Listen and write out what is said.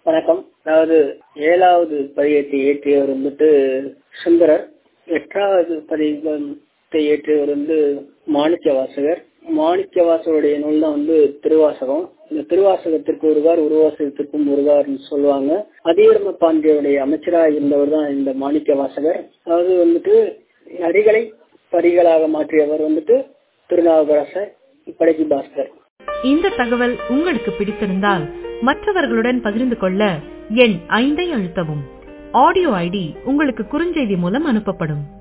வணக்கம் அதாவது ஏழாவது பதியத்தை இயற்றியவர் வந்துட்டு சுந்தரர் எட்டாவது பதிகத்தை இயற்றியவர் வந்து மாணிக்க வாசகர் மாணிக்க வாசகருடைய நூல் தான் வந்து திருவாசகம் இந்த திருவாசகத்திற்கு ஒருவார் உருவாசகத்திற்கும் ஒருவார்னு சொல்லுவாங்க அதிகரம பாண்டியருடைய அமைச்சராக இருந்தவர் தான் இந்த மாணிக்க வாசகர் அதாவது வந்துட்டு நரிகளை பரிகளாக மாற்றியவர் வந்துட்டு திருநாவுக்கரசர் படைக்கு பாஸ்கர் இந்த தகவல் உங்களுக்கு பிடித்திருந்தால் மற்றவர்களுடன் பகிர்ந்து கொள்ள எண் ஐந்தை அழுத்தவும் ஆடியோ ஐடி உங்களுக்கு குறுஞ்செய்தி மூலம் அனுப்பப்படும்